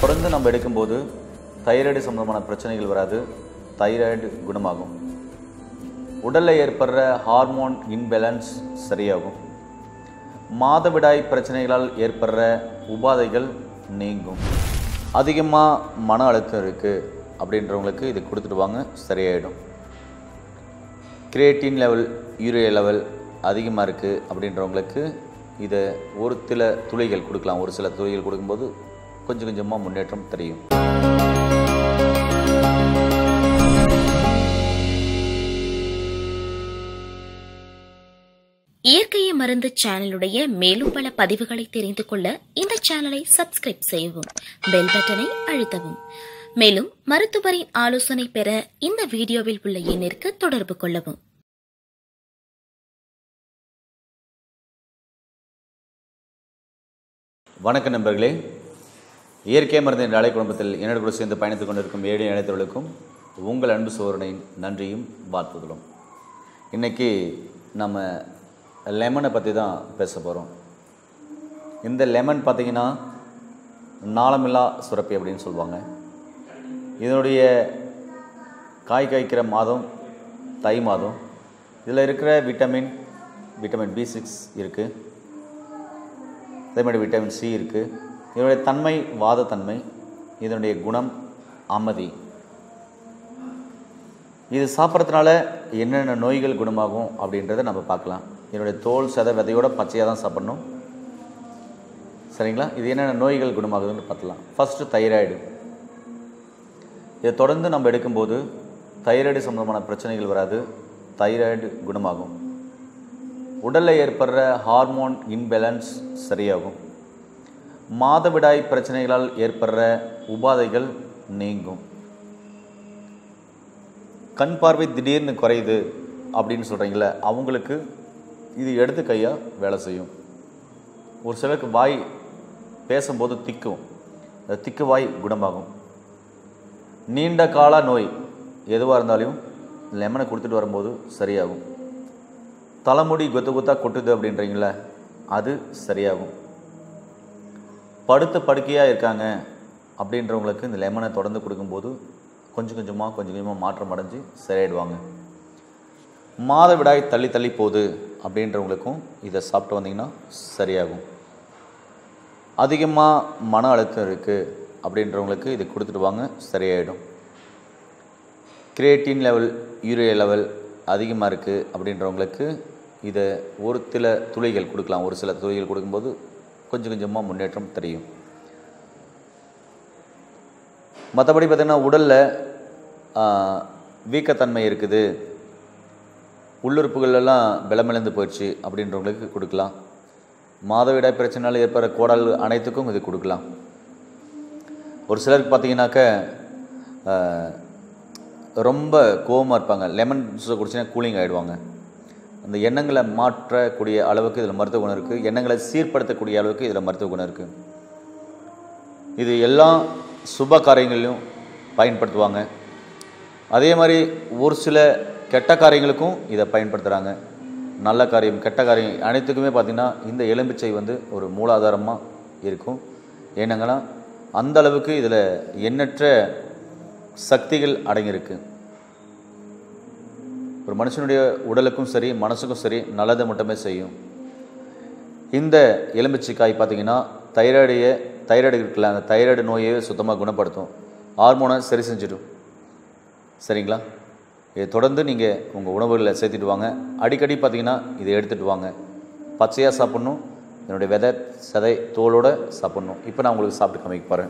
தொடர்ந்து நம்ம எடுக்கும்போது தைராய்டு சம்பந்தமான பிரச்சனைகள் வராது தைராய்டு குணமாகும் உடலில் ஏற்படுற ஹார்மோன் இன்பேலன்ஸ் சரியாகும் மாதவிடாய் பிரச்சனைகளால் ஏற்படுற உபாதைகள் நீங்கும் அதிகமாக மன அழுத்தம் இருக்குது அப்படின்றவங்களுக்கு இது கொடுத்துட்டு வாங்க சரியாயிடும் கிரியேட்டின் லெவல் யூரியா லெவல் அதிகமாக இருக்குது அப்படின்றவங்களுக்கு இதை ஒரு சில துளிகள் கொடுக்கலாம் ஒரு சில துளிகள் கொடுக்கும்போது கொஞ்சம் கொஞ்சமாக முன்னேற்றம் தெரியும் இயற்கையை மருந்து சேனலுடைய மேலும் பல பதிவுகளை தெரிந்து கொள்ள இந்த சேனலை சப்ஸ்கிரைப் செய்யவும் பெல் பட்டனை அழுத்தவும் மேலும் மருத்துவரின் ஆலோசனை பெற இந்த வீடியோவில் உள்ள எண்ணிற்கு தொடர்பு கொள்ளவும் வணக்க நண்பர்களே இயற்கை மருந்து என்ற அலை குடும்பத்தில் என்னோட கூட சேர்ந்து பயணித்துக் கொண்டிருக்கும் ஏழை இணைத்தவர்களுக்கும் உங்கள் அன்பு சோதனையின் நன்றியும் வாழ்த்துதலும் இன்றைக்கி நம்ம லெமனை பற்றி தான் பேச போகிறோம் இந்த லெமன் பார்த்திங்கன்னா நாளமில்லா சுரப்பி அப்படின்னு சொல்லுவாங்க இதனுடைய காய் காய்க்கிற மாதம் தை மாதம் இதில் இருக்கிற விட்டமின் விட்டமின் பி சிக்ஸ் இருக்குது அதே மாதிரி விட்டமின் சி இருக்குது இதனுடைய தன்மை வாதத்தன்மை இதனுடைய குணம் அமைதி இது சாப்பிட்றதுனால என்னென்ன நோய்கள் குணமாகும் அப்படின்றத நம்ம பார்க்கலாம் இதனுடைய தோல் சத விதையோட பச்சையாக தான் சாப்பிட்ணும் சரிங்களா இது என்னென்ன நோய்கள் குணமாகுதுன்னு பார்க்கலாம் ஃபஸ்ட்டு தைராய்டு இதை தொடர்ந்து நம்ம எடுக்கும்போது தைராய்டு சம்பந்தமான பிரச்சனைகள் வராது தைராய்டு குணமாகும் உடலில் ஏற்படுற ஹார்மோன் இன்பேலன்ஸ் சரியாகும் மாதவிடாய் பிரச்சனைகளால் ஏற்படுற உபாதைகள் நீங்கும் கண் பார்வை திடீர்னு குறையுது அப்படின்னு சொல்கிறீங்களே அவங்களுக்கு இது எடுத்து கையாக வேலை செய்யும் ஒரு சிலருக்கு வாய் பேசும்போது திக்கும் அந்த திக்கு வாய் குணமாகும் நீண்ட கால நோய் எதுவாக இருந்தாலும் லெமனை கொடுத்துட்டு வரும்போது சரியாகும் தலைமுடி கொத்து கொத்தாக கொட்டுது அப்படின்றீங்களே அது சரியாகும் படுத்த படுக்கையாக இருக்காங்க அப்படின்றவங்களுக்கு இந்த லெமனை தொடர்ந்து கொடுக்கும்போது கொஞ்சம் கொஞ்சமாக கொஞ்சம் கொஞ்சமாக மாற்றம் அடைஞ்சு சரியாயிடுவாங்க மாதவிடாய் தள்ளி தள்ளி போகுது அப்படின்றவங்களுக்கும் இதை சாப்பிட்டு வந்தீங்கன்னா சரியாகும் அதிகமாக மன அழுத்தம் இருக்குது அப்படின்றவங்களுக்கு இது கொடுத்துட்டு வாங்க சரியாயிடும் கிரியேட்டின் லெவல் யூரியா லெவல் அதிகமாக இருக்குது அப்படின்றவங்களுக்கு இதை ஒரு சில துளிகள் கொடுக்கலாம் ஒரு சில துளிகள் கொடுக்கும்போது கொஞ்சம் கொஞ்சமாக முன்னேற்றம் தெரியும் மற்றபடி பார்த்திங்கன்னா உடலில் வீக்கத்தன்மை இருக்குது உள்ளுறுப்புகளெல்லாம் பலமிழந்து போயிடுச்சு அப்படின்றவங்களுக்கு கொடுக்கலாம் மாதவிடாய் பிரச்சனையால் ஏற்படுற கோடல் அனைத்துக்கும் இது கொடுக்கலாம் ஒரு சிலருக்கு பார்த்தீங்கன்னாக்க ரொம்ப கோவமாக இருப்பாங்க லெமன் ஜூஸை குடிச்சினா கூலிங் ஆகிடுவாங்க அந்த எண்ணங்களை மாற்றக்கூடிய அளவுக்கு இதில் மருத்துவ குணம் இருக்குது எண்ணங்களை சீர்படுத்தக்கூடிய அளவுக்கு இதில் மருத்துவ குணம் இருக்குது இது எல்லா சுப காரியங்களிலும் பயன்படுத்துவாங்க அதே மாதிரி ஒரு சில கெட்ட காரியங்களுக்கும் இதை பயன்படுத்துகிறாங்க நல்ல காரியம் கெட்ட காரியம் அனைத்துக்குமே பார்த்திங்கன்னா இந்த எலும்பிச்சை வந்து ஒரு மூலாதாரமாக இருக்கும் ஏன்னங்கன்னா அந்த அளவுக்கு இதில் எண்ணற்ற சக்திகள் அடங்கியிருக்கு ஒரு மனுஷனுடைய உடலுக்கும் சரி மனசுக்கும் சரி நல்லதை மட்டுமே செய்யும் இந்த எலுமிச்சைக்காய் பார்த்தீங்கன்னா தைராய்டைய தைராய்டு இருக்குல்ல அந்த தைராய்டு நோயை சுத்தமாக குணப்படுத்தும் ஹார்மோனை சரி செஞ்சிடும் சரிங்களா இதை தொடர்ந்து நீங்கள் உங்கள் உணவுகளில் சேர்த்துட்டு வாங்க அடிக்கடி பார்த்தீங்கன்னா இதை எடுத்துகிட்டு வாங்க பச்சையாக சாப்பிட்ணும் இதனுடைய விதை சதை தோலோடு சாப்பிட்ணும் இப்போ நான் உங்களுக்கு சாப்பிட்டு காமிக்க போகிறேன்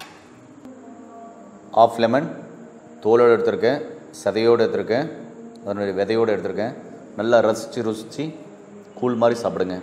ஆஃப் லெமன் தோலோடு எடுத்திருக்கேன் சதையோடு எடுத்திருக்கேன் அதனுடைய விதையோடு எடுத்திருக்கேன் நல்லா ரசித்து ருசித்து கூழ் மாதிரி சாப்பிடுங்க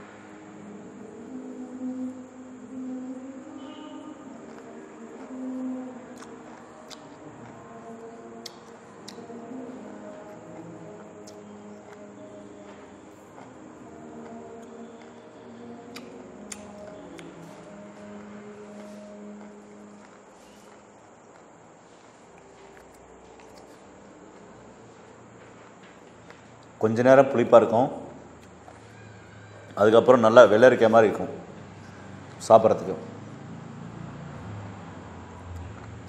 கொஞ்ச நேரம் புளிப்பாக இருக்கும் அதுக்கப்புறம் நல்லா வெள்ளரிக்காய் மாதிரி இருக்கும் சாப்பிட்றதுக்கு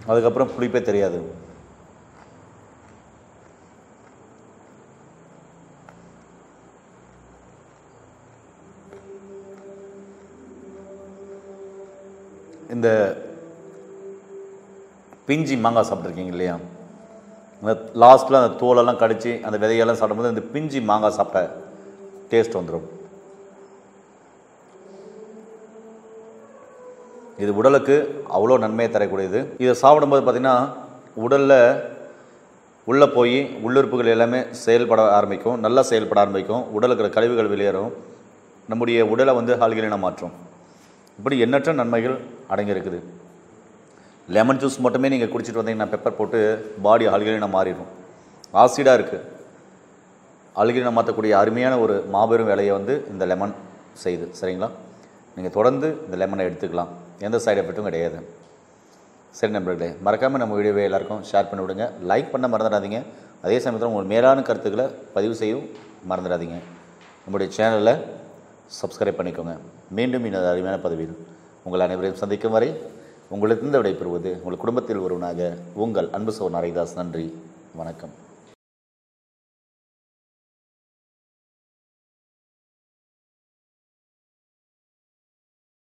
அதுக்கப்புறம் புளிப்பே தெரியாது இந்த பிஞ்சி மாங்காய் சாப்பிட்ருக்கீங்க இல்லையா அந்த லாஸ்ட்டில் அந்த தோலெல்லாம் கடித்து அந்த விதையெல்லாம் சாப்பிடும்போது அந்த பிஞ்சி மாங்காய் சாப்பிட்ட டேஸ்ட் வந்துடும் இது உடலுக்கு அவ்வளோ நன்மையை தரக்கூடியது இதை சாப்பிடும்போது பார்த்திங்கன்னா உடலில் உள்ளே போய் உள்ளுறுப்புகள் எல்லாமே செயல்பட ஆரம்பிக்கும் நல்லா செயல்பட ஆரம்பிக்கும் உடலுக்கு இருக்கிற கழிவுகள் வெளியேறும் நம்முடைய உடலை வந்து ஆல்கலினா மாற்றும் இப்படி எண்ணற்ற நன்மைகள் அடங்கியிருக்குது லெமன் ஜூஸ் மட்டுமே நீங்கள் குடிச்சிட்டு வந்தீங்கன்னா பெப்பர் போட்டு பாடி ஆல்கலினா மாறிடும் ஆசிடாக இருக்குது ஆல்கலினா மாற்றக்கூடிய அருமையான ஒரு மாபெரும் வேலையை வந்து இந்த லெமன் செய்யுது சரிங்களா நீங்கள் தொடர்ந்து இந்த லெமனை எடுத்துக்கலாம் எந்த சைடு எஃபெக்ட்டும் கிடையாது சரி நண்பர்களே மறக்காமல் நம்ம வீடியோவை எல்லாருக்கும் ஷேர் பண்ணி விடுங்க லைக் பண்ண மறந்துடாதீங்க அதே சமயத்தில் உங்கள் மேலான கருத்துக்களை பதிவு செய்யவும் மறந்துடாதீங்க நம்முடைய சேனலை சப்ஸ்கிரைப் பண்ணிக்கோங்க மீண்டும் இன்னொரு அருமையான பதவியில் உங்கள் அனைவரையும் சந்திக்கும் வரை உங்களிடத்திலிருந்து விடைபெறுவது உங்கள் குடும்பத்தில் ஒருவனாக உங்கள் அன்பு சோர் நரைதாஸ் நன்றி வணக்கம்